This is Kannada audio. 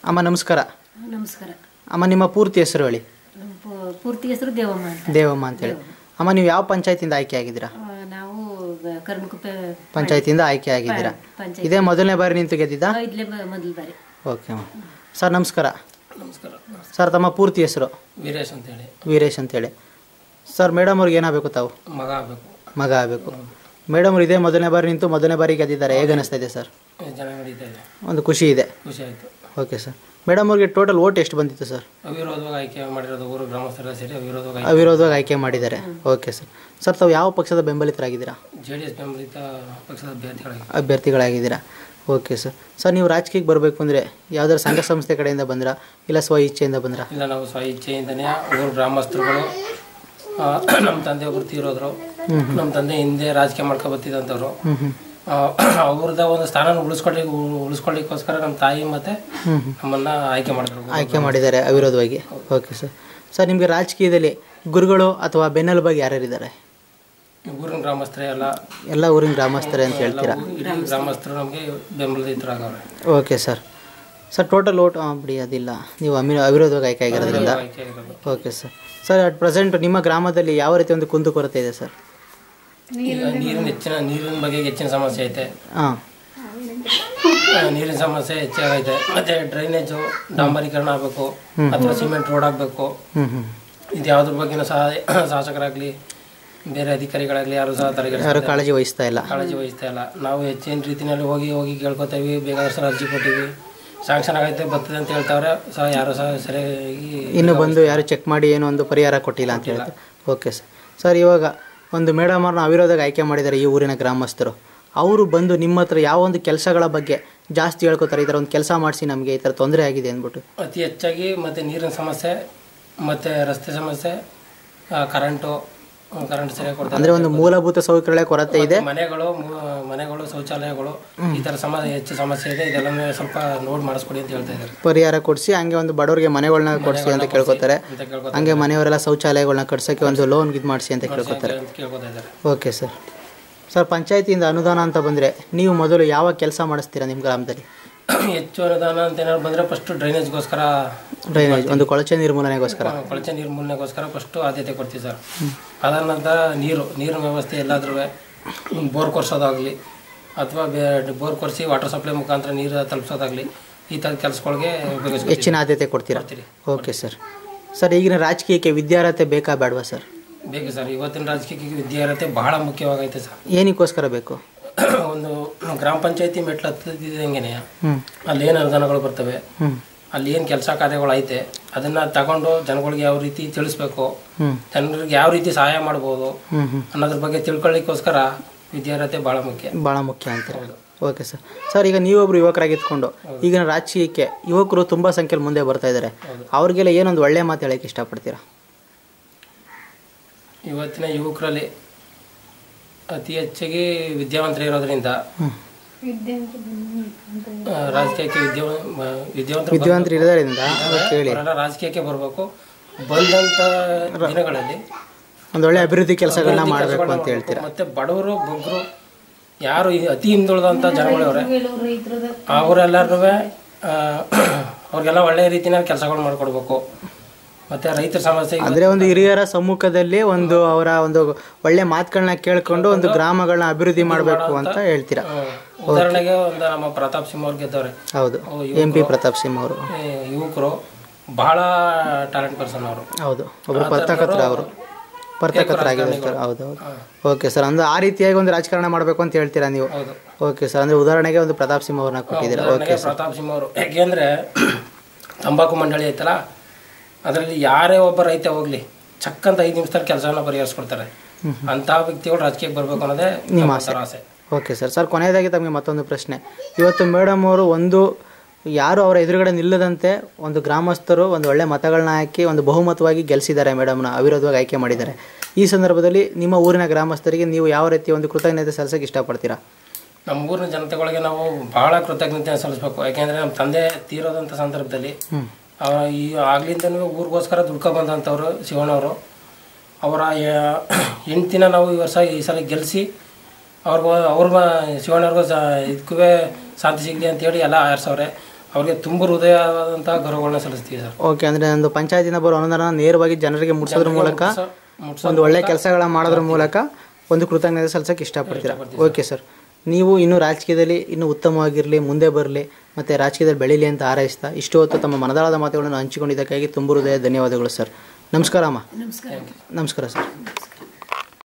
ಅಮ್ಮ ನಮಸ್ಕಾರ ನಮಸ್ಕಾರ ಅಮ್ಮ ನಿಮ್ಮ ಪೂರ್ತಿ ಹೆಸರು ಹೇಳಿ ನಮ್ಮ ಪೂ- ಪೂರ್ತಿ ಹೆಸರು ದೇವಮ್ಮ ಅಂತ ದೇವಮ್ಮ ಅಂತೇಳಿ ಅಮ್ಮ ನೀವು ಯಾವ ಪಂಚಾಯತಿಯಿಂದ ಆಯ್ಕೆ ಆಗಿದ್ದೀರಾ ಆ, ನಾವು ಗ- ಕರ್ಮಕುಪ್ಪೆ ಪಂಚಾಯತಿಯಿಂದ ಆಯ್ಕೆ ಆಗಿದ್ದೀರಾ ಪಂಚಾಯತ್ ಇದೇ ಮೊದಲನೇ ಬಾರಿ ನಿಂತು ಗೆದ್ದಿದ್ದಾ ಇದ್ಲೇ ಬ- ಮೊದಲ ಬಾರಿ ಓಕೆ ಅಮ್ಮ ಸರ್ ನಮಸ್ಕಾರ ನಮಸ್ಕಾರ ಸರ್ ತಮ್ಮ ಪೂರ್ತಿ ಹೆಸರು ವೀರೇಶ್ ಅಂತೇಳಿ ವೀರೇಶ್ ಅಂತೇಳಿ ಸರ್ ಮೇಡಮ್ ಅವ್ರಿಗೆ ಏನಾಗಬೇಕು ತಾವು ಮಗ ಆಗಬೇಕು ಮಗ ಆಗಬೇಕು ಮೇಡಮ್ ಅವ್ರು ಇದೇ ಮೊದಲನೇ ಬಾರಿ ನಿಂತು ಮೊದಲನೇ ಬಾರಿ ಗೆದ್ದಿದ್ದಾರೆ ಹೇಗೆ ಅನಿಸ್ತಾ ಇದೆ ಸರ್ ಜನ ನಡೀತಾ ಇದೆ ಒಂದು ಖುಷಿ ಇದೆ ಖುಷಿ ಆಯಿತು ಓಕೆ ಸರ್ ಮೇಡಮ್ ಅವ್ರಿಗೆ ಟೋಟಲ್ ಓಟ್ ಎಷ್ಟು ಬಂದಿತ್ತು ಸರ್ ಅವಿರೋಧವಾಗಿ ಆಯ್ಕೆ ಮಾಡಿರೋದು ಊರು ಗ್ರಾಮಸ್ಥರೆಲ್ಲ ಸೇರಿ ಅವಿರೋಧವಾಗಿ ಅವಿರೋಧವಾಗಿ ಆಯ್ಕೆ ಮಾಡಿದ್ದಾರೆ ಓಕೆ ಸರ್ ಸರ್ ತಾವು ಯಾವ ಪಕ್ಷದ ಬೆಂಬಲಿತರಾಗಿದ್ದೀರಾ ಜೆ ಡಿ ಎಸ್ ಬೆಂಬಲಿತ ಪಕ್ಷದ ಅಭ್ಯರ್ಥಿಗಳಾಗಿ ಅಭ್ಯರ್ಥಿಗಳಾಗಿದ್ದೀರಾ ಓಕೆ ಸರ್ ಸರ್ ನೀವು ರಾಜಕೀಯಕ್ಕೆ ಬರಬೇಕು ಅಂದರೆ ಯಾವ್ದಾದ್ರು ಸಂಘ ಸಂಸ್ಥೆ ಕಡೆಯಿಂದ ಬಂದ್ರಾ ಇಲ್ಲ ಸ್ವ ಇಚ್ಛೆಯಿಂದ ಬಂದ್ರಾ ಇಲ್ಲ ನಾವು ಸ್ವ ಇಚ್ಛೆಯಿಂದನೇ ಊರು ಗ್ರಾಮಸ್ಥರುಗಳು ಆ, ನಮ್ಮ ತಂದೆ ಒಬ್ರು ತೀರೋದ್ರು ನಮ್ಮ ತಂದೆ ಹಿಂದೆ ರಾಜಕೀಯ ಮಾಡ್ಕೊ ಬರ್ತಿದ್ದಂಥವ್ರು ಹ್ಞೂ ಹ್ಞೂ ಅವ್ರದ ಒಂದು ಸ್ಥಾನ ಉಳಿಸ್ಕೊಳ್ಳಿ ಉಳಿಸ್ಕೊಳ್ಳಿಕ್ಕೋಸ್ಕರ ನಮ್ಮ ತಾಯಿ ಮತ್ತೆ ಹ್ಞೂ ಹ್ಞೂ ನಮ್ಮನ್ನ ಆಯ್ಕೆ ಮಾಡಿದ್ರು ಆಯ್ಕೆ ಮಾಡಿದ್ದಾರೆ ಅವಿರೋಧವಾಗಿ ಓಕೆ ಸರ್ ಸರ್ ನಿಮಗೆ ರಾಜಕೀಯದಲ್ಲಿ ಗುರುಗಳು ಅಥವಾ ಬೆನ್ನೆಲುಬಾಗಿ ಯಾರ್ಯಾರಿದ್ದಾರೆ ಊರಿನ ಗ್ರಾಮಸ್ಥರೇ ಎಲ್ಲ ಎಲ್ಲ ಊರಿನ ಗ್ರಾಮಸ್ಥರೇ ಅಂತ ಹೇಳ್ತೀರಾ ಇಡೀ ಗ್ರಾಮಸ್ಥರು ನಮಗೆ ಬೆಂಬಲಿತರಾಗವ್ರೆ okay sir sir total vote ಬಿಡಿ ಅದಿಲ್ಲ ನೀವು ಅಮಿ ಅವಿರೋಧವಾಗಿ ಆಯ್ಕೆ ಆಗಿರೋದ್ರಿಂದ ಆಯ್ಕೆ ಆಗಿರೋದು okay sir sir at present ನಿಮ್ಮ ಗ್ರಾಮದಲ್ಲಿ ಯಾವ ರೀತಿ ಒಂದು ಕುಂದು ಕೊರತೆ ಇದೆ ಸರ್ ಈಗ ನೀರಿನ ಹೆಚ್ಚಿನ ನೀರಿನ ಬಗ್ಗೆ ಹೆಚ್ಚಿನ ಸಮಸ್ಯೆ ಐತೆ ಹಾಂ ಆ, ನೀರಿನ ಸಮಸ್ಯೆ ಹೆಚ್ಚಾಗೈತೆ ಮತ್ತೆ ಡ್ರೈನೇಜು ಡಾಂಬರೀಕರಣ ಆಗಬೇಕು ಅಥವಾ ಸಿಮೆಂಟ್ ರೋಡ್ ಆಗಬೇಕು ಹ್ಞೂ ಹ್ಞೂ ಇದು ಯಾವ್ದ್ರ ಬಗ್ಗೆನೂ ಸಹ ಶಾಸಕರಾಗಲಿ ಬೇರೆ ಅಧಿಕಾರಿಗಳಾಗಲಿ ಯಾರು ಸಹ ಯಾರು ತಲೆಗೆ ಕಾಳಜಿ ವಹಿಸ್ತಾ ಇಲ್ಲ ಕಾಳಜಿ ವಹಿಸ್ತಾ ಇಲ್ಲ ನಾವು ಹೆಚ್ಚಿನ ರೀತಿಯಲ್ಲಿ ಹೋಗಿ ಹೋಗಿ ಕೇಳ್ಕೊತೀವಿ ಬೇಕಾದಷ್ಟು ಅರ್ಜಿ ಕೊಟ್ಟಿವಿ ಶಾಂಕ್ಷನ್ ಆಗೈತೆ ಬರ್ತದೆ ಅಂತ ಹೇಳ್ತಾವ್ರೆ ಸಹ ಯಾರು ಸಹ ಸರಿಯಾಗಿ ಇನ್ನು ಬಂದು ಯಾರು ಚೆಕ್ ಮಾಡಿ ಏನೋ ಒಂದು ಪರಿಹಾರ ಕೊಟ್ಟಿಲ್ಲ ಅಂತ ಹೇಳ್ತಾರೆ ಓಕೆ ಸರ್ ಸರ್ ಇವಾಗ ಒಂದು ಮೇಡಮ್ ಅವ್ರನ್ನ ಅವಿರೋಧವಾಗಿ ಆಯ್ಕೆ ಮಾಡಿದ್ದಾರೆ ಈ ಊರಿನ ಗ್ರಾಮಸ್ಥರು ಅವರು ಬಂದು ನಿಮ್ಮ ಹತ್ರ ಯಾವ ಒಂದು ಕೆಲಸಗಳ ಬಗ್ಗೆ ಜಾಸ್ತಿ ಹೇಳ್ಕೊತಾರೆ ಈ ಥರ ಒಂದು ಕೆಲಸ ಮಾಡಿಸಿ ನಮಗೆ ಈ ಥರ ತೊಂದರೆ ಆಗಿದೆ ಅಂದ್ಬಿಟ್ಟು ಅತಿ ಹೆಚ್ಚಾಗಿ ಮತ್ತೆ ನೀರಿನ ಸಮಸ್ಯೆ ಮತ್ತೆ ರಸ್ತೆ ಸಮಸ್ಯೆ ಆ, ಕರೆಂಟು ಆ, ಕರೆಂಟ್ ಸರಿಯಾಗಿ ಕೊಡ್ತಾರೆ ಅಂದರೆ ಒಂದು ಮೂಲಭೂತ ಸೌಕರ್ಯಗಳ ಕೊರತೆ ಇದೆ ಮನೆಗಳು ಮು- ಮನೆಗಳು ಶೌಚಾಲಯಗಳು ಈ ತರ ಸಮಸ್ಯೆ ಹೆಚ್ಚು ಸಮಸ್ಯೆ ಇದೆ ಇದೆಲ್ಲ ಸ್ವಲ್ಪ ನೋಡ್ ಮಾಡಿಸ್ಕೊಡಿ ಅಂತ ಹೇಳ್ತಾ ಇದ್ದಾರೆ ಪರಿಹಾರ ಕೊಡಿಸಿ ಹಂಗೆ ಒಂದು ಬಡವರಿಗೆ ಮನೆಗಳನ್ನ ಕೊಡಿಸಿ ಅಂತ ಕೇಳ್ಕೊತಾರೆ ಅಂತ ಕೇಳ್ಕೊತಾರೆ ಹಂಗೆ ಮನೆಯವರೆಲ್ಲ ಶೌಚಾಲಯಗಳನ್ನ ಕಟ್ಸೋಕ್ಕೆ ಒಂದು ಲೋನ್ ಇದು ಮಾಡಿಸಿ ಅಂತ ಕೇಳ್ಕೊತಾರೆ ಅಂತ ಕೇಳ್ಕೊತಾ ಇದ್ದಾರೆ ಓಕೆ ಸರ್ ಸರ್ ಪಂಚಾಯತಿಯಿಂದ ಅನುದಾನ ಅಂತ ಬಂದರೆ ನೀವು ಮೊದಲು ಯಾವ ಕೆಲಸ ಮಾಡಿಸ್ತೀರಾ ನಿಮ್ಮ ಗ್ರಾಮದಲ್ಲಿ ಹೆಚ್ಚು ಅನುದಾನ ಅಂತ ಏನಾದ್ರು ಬಂದ್ರೆ ಫಸ್ಟ್ ಡ್ರೈನೇಜ್ಗೋಸ್ಕರ ಡ್ರೈನೇಜ್ ಒಂದು ಕೊಳಚೆ ನಿರ್ಮೂಲನೆಗೋಸ್ಕರ ಕೊಳಚೆ ನಿರ್ಮೂಲನೆಗೋಸ್ಕರ ಫಸ್ಟ್ ಆದ್ಯತೆ ಕೊಡ್ತೀವಿ ಸರ್ ಅದಾದ ನಂತರ ನೀರು ನೀರಿನ ವ್ಯವಸ್ಥೆ ಎಲ್ಲಾದ್ರೂ ಬೋರ್ ಕೊರ್ಸೋದಾಗಲಿ ಅಥವಾ ಬೋರ್ ಕೊರ್ಸಿ ವಾಟರ್ ಸಪ್ಲೈ ಮುಖಾಂತರ ನೀರು ತಲುಪಿಸೋದಾಗಲಿ ಈ ಥರದ ಕೆಲಸಗಳಿಗೆ ಉಪಯೋಗಿಸ್ಕೊತೀವಿ ಹೆಚ್ಚಿನ ಆದ್ಯತೆ ಕೊಡ್ತೀರಾ ಕೊಡ್ತೀರಿ. ಓಕೆ ಸರ್ ಸರ್ ಈಗಿನ ರಾಜಕೀಯಕ್ಕೆ ವಿದ್ಯಾರ್ಹತೆ ಬೇಕಾ ಬೇಡವಾ ಸರ್ ಬೇಕು ಸರ್ ಇವತ್ತಿನ ರಾಜಕೀಯಕ್ಕೆ ವಿದ್ಯಾರ್ಹತೆ ಬಹಳ ಮುಖ್ಯವಾಗೈತೆ ಸರ್ ಏನಕ್ಕೋಸ್ಕರ ಬೇಕು ಒಂದು ಗ್ರಾಮ ಪಂಚಾಯತಿ ಮೆಟ್ಲು ಹತ್ತಿದಂಗೆನೆ ಹ್ಞೂ ಅಲ್ಲಿ ಏನು ಅನುದಾನಗಳು ಬರ್ತವೆ ಹ್ಞೂ ಅಲ್ಲಿ ಏನು ಕೆಲಸ ಕಾರ್ಯಗಳು ಐತೆ ಅದನ್ನ ತಗೊಂಡು ಜನಗಳಿಗೆ ಯಾವ ರೀತಿ ತಿಳಿಸ್ಬೇಕು ಹ್ಞೂ ಜನರಿಗೆ ಯಾವ ರೀತಿ ಸಹಾಯ ಮಾಡ್ಬೋದು ಹ್ಞೂ ಹ್ಞೂ ಅನ್ನೋದ್ರ ಬಗ್ಗೆ ತಿಳ್ಕೊಳ್ಳಿಕ್ಕೋಸ್ಕರ ವಿದ್ಯಾರ್ಹತೆ ಬಹಳ ಮುಖ್ಯ ಭಾಳ ಮುಖ್ಯ ಅಂತೀರ ಓಕೆ ಸರ್ ಸರ್ ಈಗ ನೀವೊಬ್ರು ಯುವಕರಾಗಿದ್ಕೊಂಡು ಈಗಿನ ರಾಜಕೀಯಕ್ಕೆ ಯುವಕರು ತುಂಬ ಸಂಖ್ಯೆಯಲ್ಲಿ ಮುಂದೆ ಬರ್ತಾ ಇದ್ದಾರೆ ಅವ್ರಿಗೆಲ್ಲ ಏನೊಂದು ಒಳ್ಳೆ ಮಾತು ಹೇಳಕ್ಕೆ ಇಷ್ಟಪಡ್ತೀರಾ ಇವತ್ತಿನ ಯುವಕರಲ್ಲಿ ಅತಿ ಹೆಚ್ಚಾಗಿ ವಿದ್ಯಾವಂತರು ಇರೋದ್ರಿಂದ ಹ್ಞೂ ಆ, ರಾಜಕೀಯಕ್ಕೆ ವಿದ್ಯಾವ ವಿದ್ಯಾವಂತರು ವಿದ್ಯಾವಂತರು ಇರೋದ್ರಿಂದ ಅದಕ್ಕೆ ಹೇಳಿ ಅವರೆಲ್ಲ ರಾಜಕೀಯಕ್ಕೆ ಬರಬೇಕು ಬಂದಂತ ದಿನಗಳಲ್ಲಿ ಒಂದು ಒಳ್ಳೆ ಅಭಿವೃದ್ಧಿ ಕೆಲಸಗಳನ್ನ ಮಾಡಬೇಕು ಅಂತ ಹೇಳ್ತೀರಾ ಮತ್ತೆ ಬಡವರು ಬಗ್ಗರು ಯಾರು ಈ ಅತಿ ಹಿಂದುಳಿದಂತ ಜನಗಳವ್ರೆ ಅವರೆಲ್ಲರೂ ಅವ್ರಿಗೆಲ್ಲ ಒಳ್ಳೆ ರೀತಿನಲ್ಲಿ ಕೆಲಸಗಳು ಮಾಡ್ಕೊಡ್ಬೇಕು ಮತ್ತೆ ರೈತರ ಸಮಸ್ಯೆ ಅಂದ್ರೆ ಒಂದು ಹಿರಿಯರ ಸಮ್ಮುಖದಲ್ಲಿ ಒಂದು ಅವರ ಒಂದು ಒಳ್ಳೆ ಮಾತುಗಳನ್ನ ಕೇಳ್ಕೊಂಡು ಒಂದು ಗ್ರಾಮಗಳನ್ನ ಅಭಿವೃದ್ಧಿ ಮಾಡಬೇಕು ಅಂತ ಹೇಳ್ತೀರಾ ಆ, ಉದಾಹರಣೆಗೆ ಒಂದು ನಮ್ಮ ಪ್ರತಾಪ್ ಸಿಂಹ ಅವ್ರು ಗೆದ್ದವ್ರೆ ಹೌದು ಎಂ ಪಿ ಪ್ರತಾಪ್ ಸಿಂಹ ಅವರು ಈ ಯುವಕರು ಬಹಳ ಟ್ಯಾಲೆಂಟ್ ಪರ್ಸನ್ ಅವರು ಹೌದು ಒಬ್ರು ಪರ್ತಕತ್ರ ಅವರು ಪರ್ತಕರ್ತರಾಗಿರ್ತಾರೆ ಹೌದು ಹೌದು ಓಕೆ ಸರ್ ಅಂದ್ರೆ ಆ ರೀತಿಯಾಗಿ ಒಂದು ರಾಜಕಾರಣ ಮಾಡಬೇಕು ಅಂತ ಹೇಳ್ತೀರಾ ನೀವು ಹೌದು ಓಕೆ ಸರ್ ಅಂದ್ರೆ ಉದಾಹರಣೆಗೆ ಒಂದು ಪ್ರತಾಪ್ ಸಿಂಹ ಅವ್ರನ್ನ ಕೊಟ್ಟಿದ್ದೀರಾ ಓಕೆ ಉದಾಹರಣೆಗೆ ಪ್ರತಾಪ್ ಸಿಂಹ ಅವರು ಯಾಕೆಂದ್ರೆ ತಂಬಾಕು ಮಂಡಳಿ ಐತಲ್ಲ ಅದರಲ್ಲಿ ಯಾರೇ ಒಬ್ಬ ರೈತ ಹೋಗ್ಲಿ ಚಕ್ಕಂತ ಐದು ನಿಮಿಷದಲ್ಲಿ ಕೆಲಸವನ್ನ ಪರಿಹರಿಸ್ಕೊಡ್ತಾರೆ ಅಂತಹ ವ್ಯಕ್ತಿಗಳು ರಾಜಕೀಯಕ್ಕೆ ಬರ್ಬೇಕು ಅನ್ನೋದೇ ನಮ್ಮ ಒಂಥರ ಆಸೆ ಓಕೆ ಸರ್ ಸರ್ ಕೊನೆಯದಾಗಿ ತಮಗೆ ಮತ್ತೊಂದು ಪ್ರಶ್ನೆ ಇವತ್ತು ಮೇಡಮ್ ಅವರು ಒಂದು ಯಾರು ಅವರ ಎದುರುಗಡೆ ನಿಲ್ಲದಂತೆ ಒಂದು ಗ್ರಾಮಸ್ಥರು ಒಂದು ಒಳ್ಳೆ ಮತಗಳನ್ನ ಹಾಕಿ ಒಂದು ಬಹುಮತವಾಗಿ ಗೆಲ್ಲಿಸಿದ್ದಾರೆ ಮೇಡಮ್ನ ಅವಿರೋಧವಾಗಿ ಆಯ್ಕೆ ಮಾಡಿದ್ದಾರೆ ಈ ಸಂದರ್ಭದಲ್ಲಿ ನಿಮ್ಮ ಊರಿನ ಗ್ರಾಮಸ್ಥರಿಗೆ ನೀವು ಯಾವ ರೀತಿ ಒಂದು ಕೃತಜ್ಞತೆ ಸಲ್ಲಿಸಕ್ಕೆ ಇಷ್ಟಪಡ್ತೀರಾ ನಮ್ಮ ಊರಿನ ಜನತೆಗಳಿಗೆ ನಾವು ಬಹಳ ಕೃತಜ್ಞತೆ ಸಲ್ಲಿಸ್ಬೇಕು ಯಾಕೆಂದ್ರೆ ನಮ್ಮ ತಂದೆ ತೀರೋದಂಥ ಸಂದರ್ಭದಲ್ಲಿ ಅವ ಈ ಆಗ್ಲಿಂದನೂ ಊರಿಗೋಸ್ಕರ ದುಡ್ಕೊ ಬಂದಂಥವ್ರು ಶಿವಣ್ಣವರು ಅವರ ಹೆಂಡ್ತಿನ ನಾವು ಈ ವರ್ಷ ಈ ಸಲ ಗೆಲ್ಲಿಸಿ ಅವ್ರಿಗೂ ಅವ್ರ ಶಿವಣ್ಣವ್ರಿಗೂ ಸ ಇದಕ್ಕೂ ಶಾಂತಿ ಸಿಗಲಿ ಅಂತೇಳಿ ಎಲ್ಲ ಆರಿಸವ್ರೆ ಅವ್ರಿಗೆ ತುಂಬ ಹೃದಯವಾದಂತಹ ಗೌರವಗಳನ್ನ ಸಲ್ಲಿಸ್ತೀವಿ ಸರ್ ಓಕೆ ಅಂದರೆ ಒಂದು ಪಂಚಾಯತಿನ ಬರೋ ಅನುದಾನ ನೇರವಾಗಿ ಜನರಿಗೆ ಮುಟ್ಟಿಸೋದ್ರ ಮೂಲಕ ಮುಟ್ಸ- ಒಂದು ಒಳ್ಳೆ ಕೆಲಸಗಳ ಮಾಡೋದ್ರ ಮೂಲಕ ಒಂದು ಕೃತಜ್ಞತೆ ಸಲ್ಲಿಸೋಕೆ ಇಷ್ಟಪಡ್ತೀರಾ ಓಕೆ ಸರ್ ನೀವು ಇನ್ನೂ ರಾಜಕೀಯದಲ್ಲಿ ಇನ್ನೂ ಉತ್ತಮವಾಗಿರಲಿ ಮುಂದೆ ಬರಲಿ ಮತ್ತು ರಾಜಕೀಯದಲ್ಲಿ ಬೆಳೀಲಿ ಅಂತ ಹಾರೈಸ್ತಾ ಇಷ್ಟು ಹೊತ್ತು ತಮ್ಮ ಮನದಾಳದ ಮಾತುಗಳನ್ನು ಹಂಚಿಕೊಂಡಿದ್ದಕ್ಕಾಗಿ ತುಂಬ ಹೃದಯ ಧನ್ಯವಾದಗಳು ಸರ್ ನಮಸ್ಕಾರ ಅಮ್ಮ ನಮಸ್ಕಾರ ನಮಸ್ಕಾರ ಸರ್